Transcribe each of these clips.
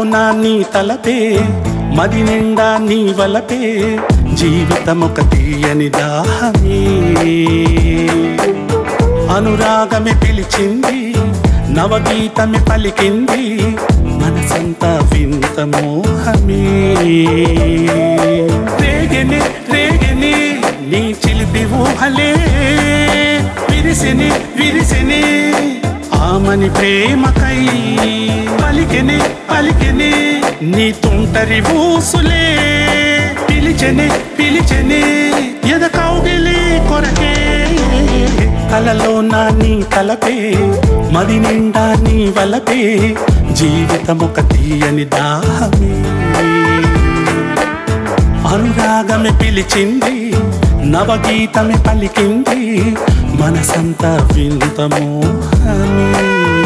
కలలోన నీ తలపే మది నిండా నీ వలపే జీవితమొక తీయని దాహమే అనురాగమే పిలిచింది నవగీతమే పలికింది మనసంతా వింత మోహమే రేగని రేగని నీ చిలిపి ఊహలే విరిసిని విరిసిని ఆమని ప్రేమకై పలికెని పలికెని నీ తుంటరి ఊసులే పిలిచెని పిలిచెని ఎద కౌగిలి కొరకే కలలో నా నీ తలపే మది నిండా నీ వలపే జీవితమొక తీయని దాహమే అనురాగమే పిలిచింది నవగీతమే పలికింది మనసంతా వింత మోహమే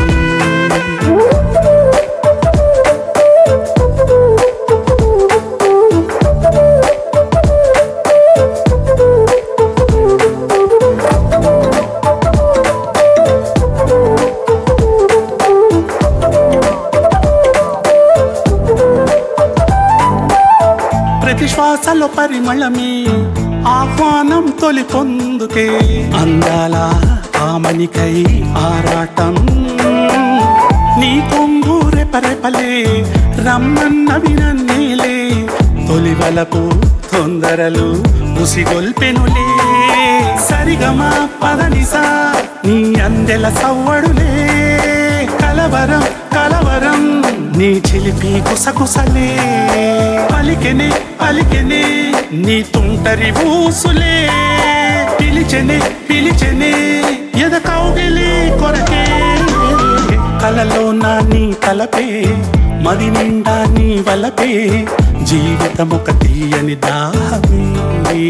ప్రతి శ్వాసలో పరిమళమే ఆహ్వానం తొలి పొందుకే అందాల ఆమనికై ఆరాటం నీ కొంగు రెపరెపలే రమ్మన్నవి నన్నేలే తొలి వలపు తొందరలు ముసిగొల్పెనులే సరిగమా పదనిసా నీ అందెల సవ్వడులే కలవరం కలవరం నీ చిలిపి కుసకుసలే పలికెనే పలికెనే నీ తుంటరి ఊసులే పిలిచెనే పిలిచెనే ఎద కౌగిలి కొరకే కలలో నా నీ తలపే మది నిండా నీ వలపే జీవితమొక తీయని దాహమే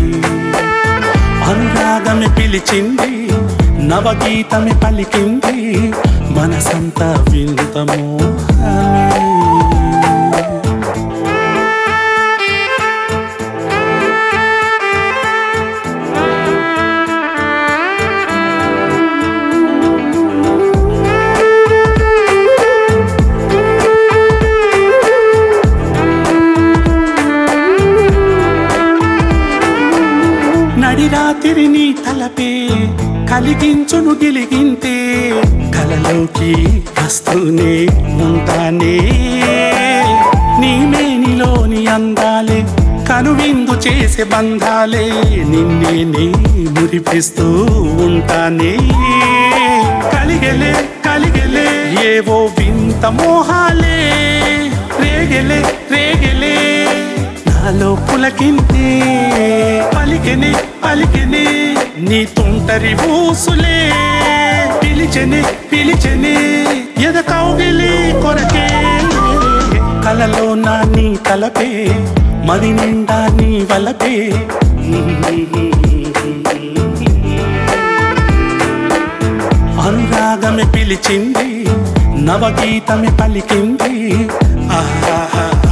అనురాగమే పిలిచింది నవగీతమే పలికింది మనసంతా వింత మోహమే నడిరాతిరి నీ తలపే కలిగించును గిలిగింతే కలలోకి వస్తూనే ఉంటానే నీ మేనిలోని అందాలే కనువిందు చేసే బంధాలే నిన్నే నీ మురిపిస్తూ ఉంటానే కలిగెలే కలిగెలే ఏవో వింత మోహాలే రేగెలే రేగెలే నాలో పులకింతే పలికెనే పలికెనే నీ తుంటరి ఊసులే పిలిచెనే పిలిచెనే ఎద కౌగిలి కొరకే కలలో నా నీ తలపే మది నిండా నీ వలపే అనురాగమే పిలిచింది నవగీతమే పలికింది ఆహా